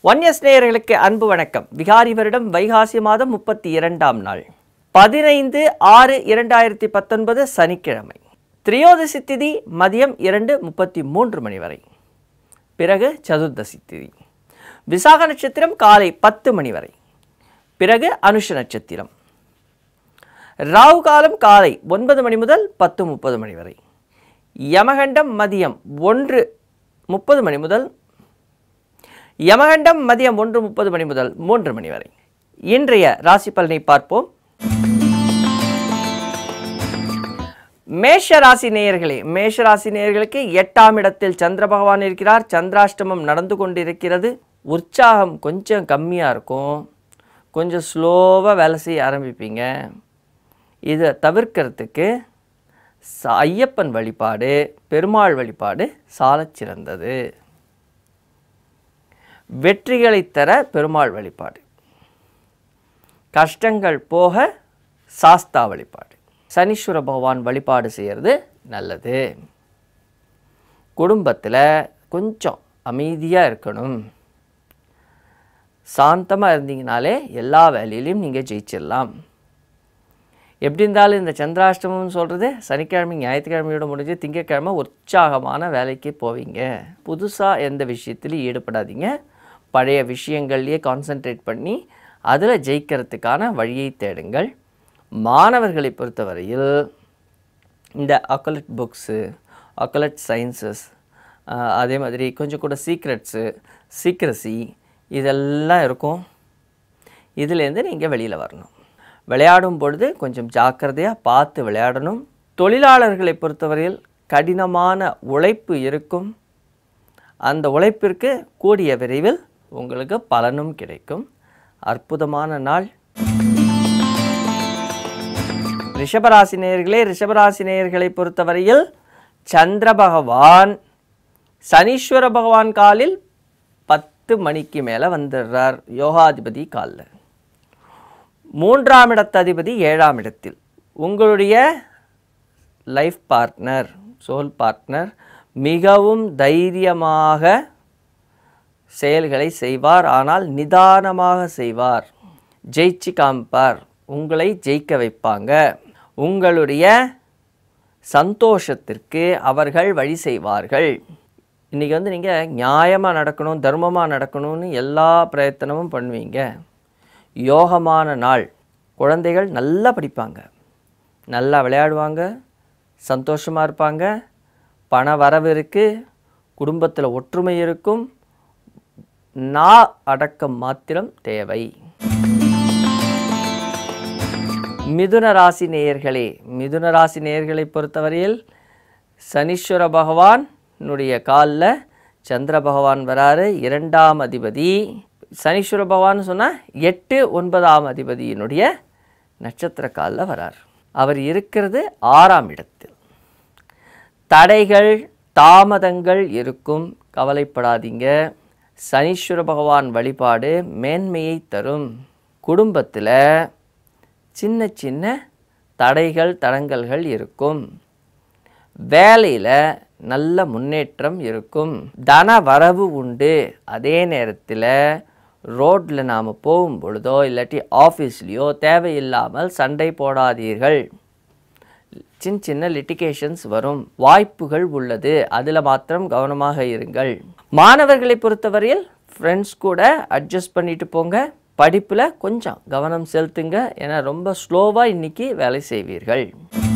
ஒன்யஸ் நேயர்களுக்கு அன்பு வணக்கம் விகாரி வருடம் வைகாசி மாதம் முப்பத்தி இரண்டாம் நாள் பதினைந்து ஆறு இரண்டாயிரத்தி பத்தொன்பது சனிக்கிழமை திரியோதசி திதி மதியம் இரண்டு முப்பத்தி மூன்று மணி வரை பிறகு சதுர்தசி திதி விசாக நட்சத்திரம் காலை பத்து மணி வரை பிறகு அனுஷ நட்சத்திரம் ராகு காலம் காலை ஒன்பது மணி முதல் பத்து முப்பது மணி வரை யமகண்டம் மதியம் ஒன்று முப்பது மணி முதல் யமகண்டம் மதியம் ஒன்று முப்பது மணி முதல் மூன்று மணி வரை இன்றைய ராசி பலனை பார்ப்போம் மேஷ ராசி நேயர்களே மேஷ ராசி நேயர்களுக்கு எட்டாம் இடத்தில் சந்திர பகவான் இருக்கிறார் சந்திராஷ்டமம் நடந்து கொண்டிருக்கிறது உற்சாகம் கொஞ்சம் கம்மியாக இருக்கும் கொஞ்சம் ஸ்லோவாக வேலை செய்ய ஆரம்பிப்பீங்க இதை தவிர்க்கிறதுக்கு ச- ஐயப்பன் வழிபாடு பெருமாள் வழிபாடு சாலச் சிறந்தது வெற்றிகளை தர பெருமாள் வழிபாடு கஷ்டங்கள் போக சாஸ்தா வழிபாடு சனீஸ்வர பகவான் வழிபாடு செய்கிறது நல்லது குடும்பத்தில் கொஞ்சம் அமைதியாக இருக்கணும் சாந்தமாக இருந்தீங்கனாலே எல்லா வேலையிலையும் நீங்கள் ஜெயிச்சிடலாம் எப்படி இருந்தாலும் இந்த சந்திராஷ்டமம்னு சொல்கிறது சனிக்கிழமை ஞாயிற்றுக்கிழமையோட முடிஞ்சு திங்கட்கிழமை உற்சாகமான வேலைக்கு போவீங்க புதுசாக எந்த விஷயத்துலையும் ஈடுபடாதீங்க பழைய விஷயங்கள்லேயே கான்சென்ட்ரேட் பண்ணி அதில் ஜெயிக்கிறதுக்கான வழியை தேடுங்கள் மாணவர்களை பொறுத்தவரையில் இந்த அக்கலட் புக்ஸு அக்கலட் சயின்சஸ் அதே மாதிரி கொஞ்சம் கூட சீக்ரெட்ஸு சீக்ரசி இதெல்லாம் இருக்கும் இதுலேருந்து நீங்கள் வெளியில் வரணும் விளையாடும் பொழுது கொஞ்சம் ஜாக்கிரதையாக பார்த்து விளையாடணும் தொழிலாளர்களை பொறுத்தவரையில் கடினமான உழைப்பு இருக்கும் அந்த உழைப்பிற்கு கூடிய விரைவில் உங்களுக்கு பலனும் கிடைக்கும் அற்புதமான நாள் ரிஷபராசி நேயர்களே ரிஷபராசி நேயர்களை பொறுத்தவரையில் சந்திர பகவான் சனீஸ்வர பகவான் காலில் பத்து மணிக்கு மேலே வந்துடுறார் யோகாதிபதி காலில் மூன்றாம் இடத்து அதிபதி ஏழாம் இடத்தில் உங்களுடைய லைஃப் பார்ட்னர் சோல் பார்ட்னர் மிகவும் தைரியமாக செயல்களை செய்வார் ஆனால் நிதானமாக செய்வார் ஜெயிச்சு காமிப்பார் உங்களை ஜெயிக்க வைப்பாங்க உங்களுடைய சந்தோஷத்திற்கு அவர்கள் வழி செய்வார்கள் இன்றைக்கி வந்து நீங்கள் நியாயமாக நடக்கணும் தர்மமாக நடக்கணும்னு எல்லா பிரயத்தனமும் பண்ணுவீங்க யோகமான நாள் குழந்தைகள் நல்லா படிப்பாங்க நல்லா விளையாடுவாங்க சந்தோஷமாக இருப்பாங்க பண வரவு இருக்குது குடும்பத்தில் ஒற்றுமை இருக்கும் நா அடக்கம் மாத்திரம் தேவை மிதுன ராசி நேயர்களே மிதுன ராசி நேயர்களை பொறுத்தவரையில் சனீஸ்வர பகவானுடைய காலில் சந்திர பகவான் வராரு இரண்டாம் அதிபதி சனீஸ்வர பகவான் சொன்னால் எட்டு ஒன்பதாம் அதிபதியினுடைய நட்சத்திர காலில் வரார் அவர் இருக்கிறது ஆறாம் இடத்தில் தடைகள் தாமதங்கள் இருக்கும் கவலைப்படாதீங்க சனீஸ்வர பகவான் வழிபாடு மேன்மையை தரும் குடும்பத்தில் சின்ன சின்ன தடைகள் தடங்கல்கள் இருக்கும் வேலையில் நல்ல முன்னேற்றம் இருக்கும் தன வரவு உண்டு அதே நேரத்தில் ரோட்டில் நாம் போகும் பொழுதோ இல்லாட்டி ஆஃபீஸ்லேயோ தேவையில்லாமல் சண்டை போடாதீர்கள் சின்ன சின்ன லிட்டிகேஷன்ஸ் வரும் வாய்ப்புகள் உள்ளது அதில் மாத்திரம் கவனமாக இருங்கள் மாணவர்களை பொறுத்தவரையில் ஃப்ரெண்ட்ஸ் கூட அட்ஜஸ்ட் பண்ணிட்டு போங்க படிப்பில் கொஞ்சம் கவனம் செலுத்துங்க ஏன்னா ரொம்ப ஸ்லோவாக இன்னைக்கு வேலை செய்வீர்கள்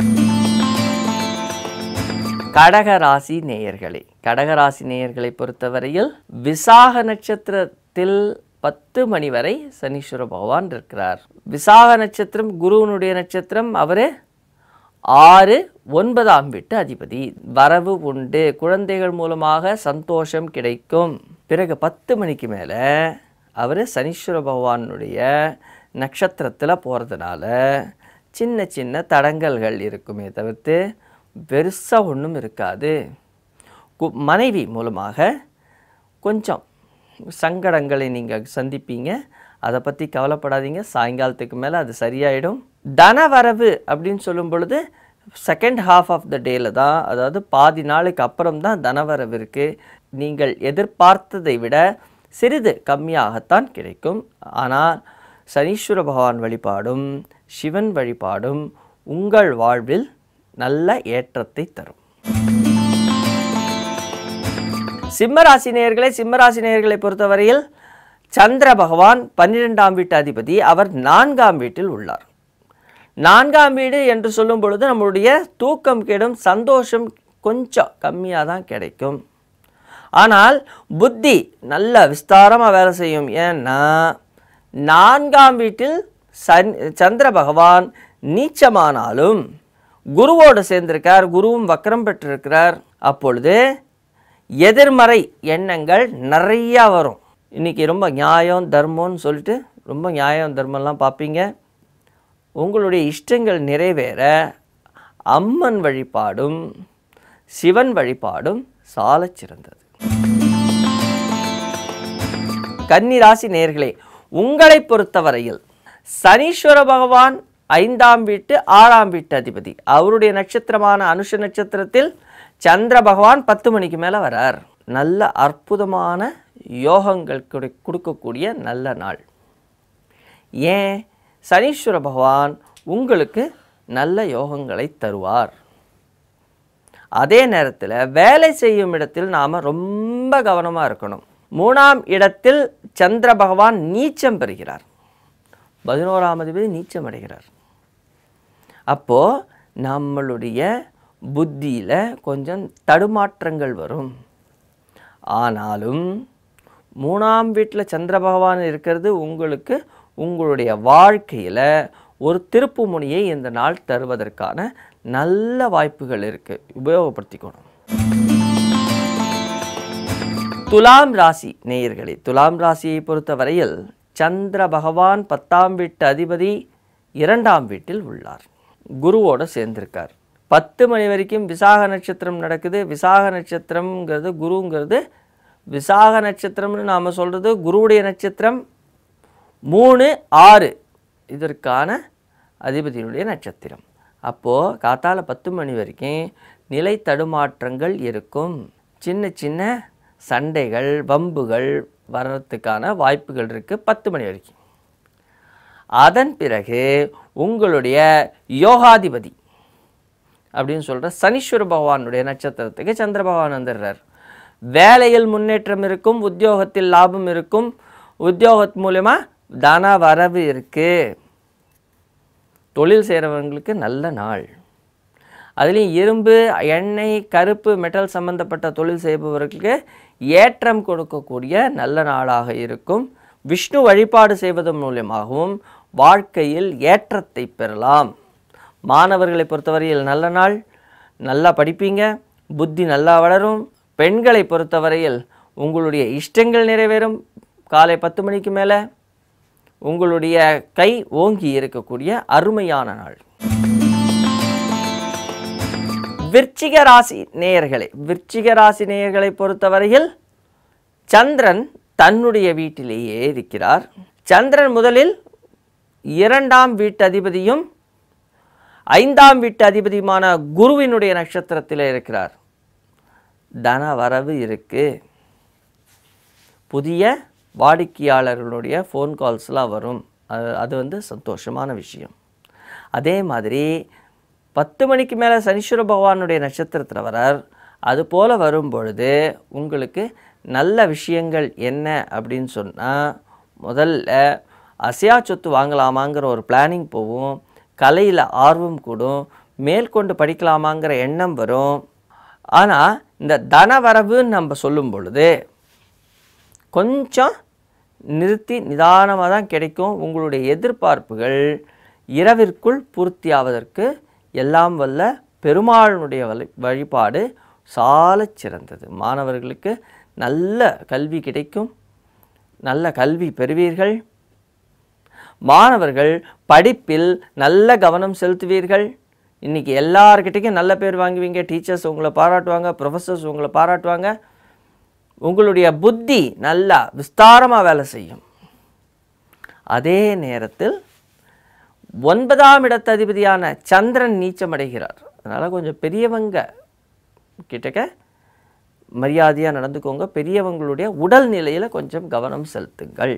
கடக ராசி நேயர்களே கடக ராசி நேயர்களை பொறுத்தவரையில் விசாக நட்சத்திரத்தில் பத்து மணி வரை சனீஸ்வர பகவான் இருக்கிறார் விசாக நட்சத்திரம் குருவனுடைய நட்சத்திரம் அவரு ஆறு ஒன்பதாம் வீட்டு அதிபதி வரவு உண்டு குழந்தைகள் மூலமாக சந்தோஷம் கிடைக்கும் பிறகு பத்து மணிக்கு மேலே அவர் சனீஸ்வர பகவானுடைய நட்சத்திரத்தில் போகிறதுனால சின்ன சின்ன தடங்கல்கள் இருக்குமே தவிர்த்து பெருசாக ஒன்றும் இருக்காது கு- மனைவி மூலமாக கொஞ்சம் சங்கடங்களை நீங்கள் சந்திப்பீங்க அதை பற்றி கவலைப்படாதீங்க சாயங்காலத்துக்கு மேலே அது சரியாயிடும் தனவரவு அப்படின்னு சொல்லும் பொழுது செகண்ட் ஹாஃப் ஆஃப் த டேல தான் அதாவது பாதி நாளுக்கு அப்புறம் தான் தனவரவு இருக்குது நீங்கள் எதிர்பார்த்ததை விட சிறிது கம்மியாகத்தான் கிடைக்கும் ஆனால் சனீஸ்வர பகவான் வழிபாடும் சிவன் வழிபாடும் உங்கள் வாழ்வில் நல்ல ஏற்றத்தை தரும் சிம்மராசி நேயர்களே சிம்மராசி நேயர்களை பொறுத்தவரையில் சந்திர பகவான் பன்னிரெண்டாம் வீட்டு அதிபதி அவர் நான்காம் வீட்டில் உள்ளார் நான்காம் வீடு என்று சொல்லும் பொழுது நம்மளுடைய தூக்கம் கெடும் சந்தோஷம் கொஞ்சம் கம்மியாக தான் கிடைக்கும் ஆனால் புத்தி நல்ல விஸ்தாரமாக வேலை செய்யும் ஏன்னா நான்காம் வீட்டில் சன் சந்திர பகவான் நீச்சமானாலும் குருவோடு சேர்ந்திருக்கார் குருவும் வக்கரம் பெற்றிருக்கிறார் அப்பொழுது எதிர்மறை எண்ணங்கள் நிறையா வரும் இன்றைக்கி ரொம்ப நியாயம் தர்மம்னு சொல்லிட்டு ரொம்ப நியாயம் தர்மம்லாம் பார்ப்பீங்க உங்களுடைய இஷ்டங்கள் நிறைவேற அம்மன் வழிபாடும் சிவன் வழிபாடும் சாலச் சிறந்தது கன்னி ராசி நேர்களே உங்களை பொறுத்தவரையில் சனீஸ்வர பகவான் ஐந்தாம் வீட்டு ஆறாம் வீட்டு அதிபதி அவருடைய நட்சத்திரமான அனுஷ நட்சத்திரத்தில் சந்திர பகவான் பத்து மணிக்கு மேலே வரார் நல்ல அற்புதமான யோகங்கள் கொடு- கொடுக்கக்கூடிய நல்ல நாள் ஏன் சனீஸ்வர பகவான் உங்களுக்கு நல்ல யோகங்களை தருவார் அதே நேரத்தில் வேலை செய்யும் இடத்தில் நாம் ரொம்ப கவனமாக இருக்கணும் மூணாம் இடத்தில் சந்திர பகவான் நீச்சம் பெறுகிறார் பதினோராம் அதிபதி நீச்சம் அடைகிறார் அப்போது நம்மளுடைய புத்தியில் கொஞ்சம் தடுமாற்றங்கள் வரும் ஆனாலும் மூணாம் வீட்டில் சந்திர பகவான் இருக்கிறது உங்களுக்கு உங்களுடைய வாழ்க்கையில் ஒரு திருப்பு முனையை இந்த நாள் தருவதற்கான நல்ல வாய்ப்புகள் இருக்குது உபயோகப்படுத்திக்கணும் துலாம் ராசி நேயர்களே துலாம் ராசியை பொறுத்தவரையில் சந்திர பகவான் பத்தாம் வீட்டு அதிபதி இரண்டாம் வீட்டில் உள்ளார் குருவோடு சேர்ந்திருக்கார் பத்து மணி வரைக்கும் விசாக நட்சத்திரம் நடக்குது விசாக நட்சத்திரம்ங்கிறது குருங்கிறது விசாக நட்சத்திரம்னு நாம் சொல்கிறது குருவுடைய நட்சத்திரம் மூணு ஆறு இதற்கான அதிபதியினுடைய நட்சத்திரம் அப்போது காத்தால பத்து மணி வரைக்கும் நிலை தடுமாற்றங்கள் இருக்கும் சின்ன சின்ன சண்டைகள் வம்புகள் வர்றதுக்கான வாய்ப்புகள் இருக்குது பத்து மணி வரைக்கும் அதன் பிறகு உங்களுடைய யோகாதிபதி அப்படின்னு சொல்கிற சனீஸ்வர பகவானுடைய நட்சத்திரத்துக்கு சந்திர பகவான் வந்துடுறார் வேலையில் முன்னேற்றம் இருக்கும் உத்தியோகத்தில் லாபம் இருக்கும் உத்தியோகத் மூலயமா தன வரவு இருக்குது தொழில் செய்கிறவங்களுக்கு நல்ல நாள் அதுலேயும் இரும்பு எண்ணெய் கருப்பு மெட்டல் சம்பந்தப்பட்ட தொழில் செய்பவர்களுக்கு ஏற்றம் கொடுக்கக்கூடிய நல்ல நாளாக இருக்கும் விஷ்ணு வழிபாடு செய்வதன் மூலியமாகவும் வாழ்க்கையில் ஏற்றத்தை பெறலாம் மாணவர்களை பொறுத்தவரையில் நல்ல நாள் நல்லா படிப்பீங்க புத்தி நல்லா வளரும் பெண்களை பொறுத்தவரையில் உங்களுடைய இஷ்டங்கள் நிறைவேறும் காலை பத்து மணிக்கு மேலே உங்களுடைய கை ஓங்கி இருக்கக்கூடிய அருமையான நாள் விருச்சிக ராசி நேயர்களே விருச்சிக ராசி நேயர்களை பொறுத்தவரையில் சந்திரன் தன்னுடைய வீட்டிலேயே இருக்கிறார் சந்திரன் முதலில் இரண்டாம் வீட்டு அதிபதியும் ஐந்தாம் வீட்டு அதிபதியுமான குருவினுடைய நட்சத்திரத்தில் இருக்கிறார் தன வரவு இருக்கு புதிய வாடிக்கையாளர்களுடைய ஃபோன் கால்ஸ்லாம் வரும் அது அது வந்து சந்தோஷமான விஷயம் அதே மாதிரி பத்து மணிக்கு மேலே சனீஸ்வர பகவானுடைய நட்சத்திரத்தில் வரார் அது போல் வரும் பொழுது உங்களுக்கு நல்ல விஷயங்கள் என்ன அப்படின்னு சொன்னால் முதல்ல அசையா சொத்து வாங்கலாமாங்கிற ஒரு பிளானிங் போகும் கலையில் ஆர்வம் கூடும் மேற்கொண்டு படிக்கலாமாங்கிற எண்ணம் வரும் ஆனால் இந்த தனவரவுன்னு நம்ம சொல்லும் பொழுது கொஞ்சம் நிறுத்தி நிதானமாக தான் கிடைக்கும் உங்களுடைய எதிர்பார்ப்புகள் இரவிற்குள் பூர்த்தியாவதற்கு எல்லாம் வல்ல பெருமாளுடைய வழி வழிபாடு சாலச் சிறந்தது மாணவர்களுக்கு நல்ல கல்வி கிடைக்கும் நல்ல கல்வி பெறுவீர்கள் மாணவர்கள் படிப்பில் நல்ல கவனம் செலுத்துவீர்கள் இன்றைக்கி எல்லார்கிட்டையும் நல்ல பேர் வாங்குவீங்க டீச்சர்ஸ் உங்களை பாராட்டுவாங்க ப்ரொஃபஸர்ஸ் உங்களை பாராட்டுவாங்க உங்களுடைய புத்தி நல்லா விஸ்தாரமாக வேலை செய்யும் அதே நேரத்தில் ஒன்பதாம் இடத்ததிபதியான சந்திரன் நீச்சமடைகிறார் அதனால் கொஞ்சம் பெரியவங்க கிட்டக்க மரியாதையாக நடந்துக்கோங்க பெரியவங்களுடைய உடல் நிலையில் கொஞ்சம் கவனம் செலுத்துங்கள்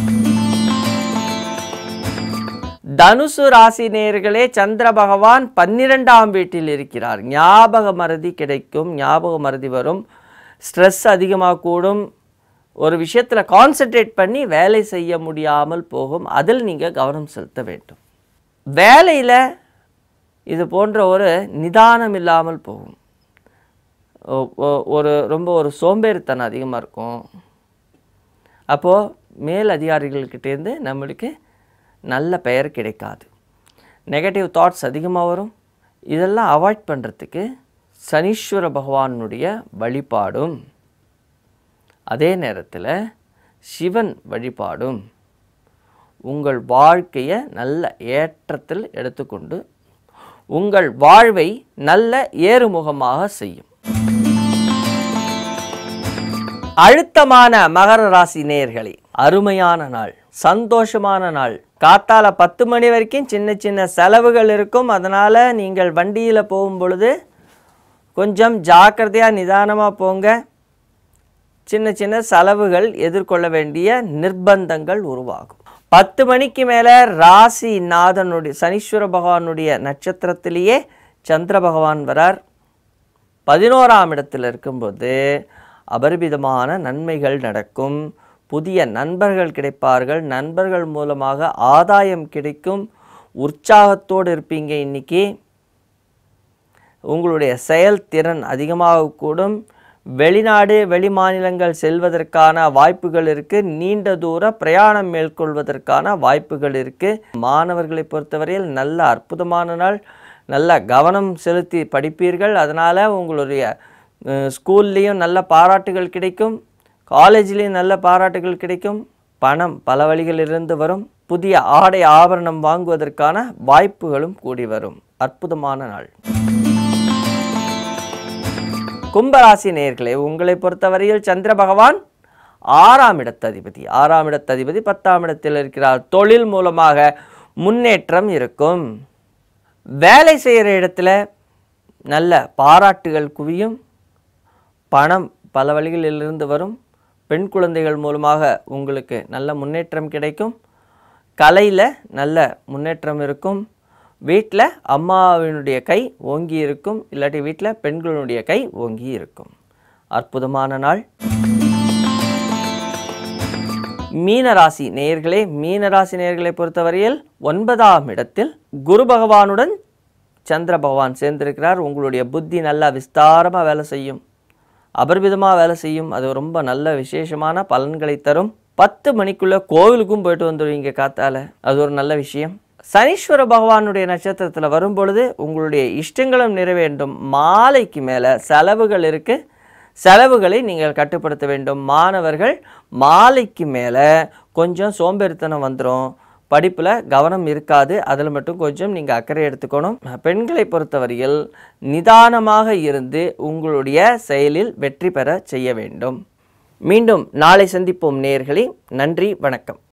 தனுசு ராசி நேயர்களே சந்திர பகவான் பன்னிரெண்டாம் வீட்டில் இருக்கிறார் ஞாபக மறதி கிடைக்கும் ஞாபக மறதி வரும் ஸ்ட்ரெஸ் அதிகமாக கூடும் ஒரு விஷயத்தில் கான்சென்ட்ரேட் பண்ணி வேலை செய்ய முடியாமல் போகும் அதில் நீங்கள் கவனம் செலுத்த வேண்டும் வேலையில் இது போன்ற ஒரு நிதானம் இல்லாமல் போகும் ஒ- ஒ- ஒரு ரொம்ப ஒரு சோம்பேறித்தனம் அதிகமாக இருக்கும் அப்போது மேல் அதிகாரிகள்கிட்டேருந்து நம்மளுக்கு நல்ல பெயர் கிடைக்காது நெகட்டிவ் தாட்ஸ் அதிகமாக வரும் இதெல்லாம் அவாய்ட் பண்ணுறதுக்கு சனீஸ்வர பகவானுடைய வழிபாடும் அதே நேரத்தில் சிவன் வழிபாடும் உங்கள் வாழ்க்கையை நல்ல ஏற்றத்தில் எடுத்துக்கொண்டு உங்கள் வாழ்வை நல்ல ஏறுமுகமாக செய்யும் அழுத்தமான மகர ராசி நேயர்களே அருமையான நாள் சந்தோஷமான நாள் காத்தால பத்து மணி வரைக்கும் சின்ன சின்ன செலவுகள் இருக்கும் அதனால் நீங்கள் வண்டியில் போகும் பொழுது கொஞ்சம் ஜாக்கிரதையாக நிதானமாக போங்க சின்ன சின்ன செலவுகள் எதிர்கொள்ள வேண்டிய நிர்பந்தங்கள் உருவாகும் பத்து மணிக்கு மேலே ராசி நாதனுடைய சனீஸ்வர பகவானுடைய நட்சத்திரத்திலேயே சந்திர பகவான் வரார் பதினோராம் இடத்தில் இருக்கும்போது அபரிமிதமான நன்மைகள் நடக்கும் புதிய நண்பர்கள் கிடைப்பார்கள் நண்பர்கள் மூலமாக ஆதாயம் கிடைக்கும் உற்சாகத்தோடு இருப்பீங்க இன்னைக்கு உங்களுடைய செயல்திறன் அதிகமாக கூடும் வெளிநாடு வெளிமாநிலங்கள் செல்வதற்கான வாய்ப்புகள் இருக்குது நீண்ட தூர பிரயாணம் மேற்கொள்வதற்கான வாய்ப்புகள் இருக்குது மாணவர்களை பொறுத்தவரையில் நல்ல அற்புதமான நாள் நல்ல கவனம் செலுத்தி படிப்பீர்கள் அதனால் உங்களுடைய அஹ், ஸ்கூல்லேயும் நல்ல பாராட்டுகள் கிடைக்கும் காலேஜ்லேயும் நல்ல பாராட்டுகள் கிடைக்கும் பணம் பல வழிகளிலிருந்து வரும் புதிய ஆடை ஆபரணம் வாங்குவதற்கான வாய்ப்புகளும் கூடி வரும் அற்புதமான நாள் கும்பராசி நேயர்களே உங்களை பொறுத்தவரையில் சந்திர பகவான் ஆறாம் இடத்ததிபதி ஆறாம் இடத்ததிபதி பத்தாம் இடத்தில் இருக்கிறார் தொழில் மூலமாக முன்னேற்றம் இருக்கும் வேலை செய்கிற இடத்துல நல்ல பாராட்டுகள் குவியும் பணம் பல வழிகளிலிருந்து வரும் பெண் குழந்தைகள் மூலமாக உங்களுக்கு நல்ல முன்னேற்றம் கிடைக்கும் கலையில் நல்ல முன்னேற்றம் இருக்கும் வீட்டில் அம்மாவினுடைய கை ஓங்கி இருக்கும் இல்லாட்டி வீட்டில் பெண்களுடைய கை ஓங்கி இருக்கும் அற்புதமான நாள் மீனராசி நேயர்களே மீனராசி நேயர்களை பொறுத்தவரையில் ஒன்பதாம் இடத்தில் குரு பகவானுடன் சந்திர பகவான் சேர்ந்திருக்கிறார் உங்களுடைய புத்தி நல்லா விஸ்தாரமாக வேலை செய்யும் அபரிமிதமாக வேலை செய்யும் அது ரொம்ப நல்ல விசேஷமான பலன்களை தரும் பத்து மணிக்குள்ளே கோவிலுக்கும் போயிட்டு வந்துடுவீங்க காத்தால அது ஒரு நல்ல விஷயம் சனீஸ்வர பகவானுடைய நட்சத்திரத்தில் வரும் பொழுது உங்களுடைய இஷ்டங்களும் நிறைவேண்டும் மாலைக்கு மேலே செலவுகள் இருக்குது செலவுகளை நீங்கள் கட்டுப்படுத்த வேண்டும் மாணவர்கள் மாலைக்கு மேலே கொஞ்சம் சோம்பேறித்தனம் வந்துடும் படிப்பில் கவனம் இருக்காது அதில் மட்டும் கொஞ்சம் நீங்கள் அக்கறை எடுத்துக்கணும் பெண்களை பொறுத்தவரையில் நிதானமாக இருந்து உங்களுடைய செயலில் வெற்றி பெற செய்ய வேண்டும் மீண்டும் நாளை சந்திப்போம் நேயர்களே நன்றி வணக்கம்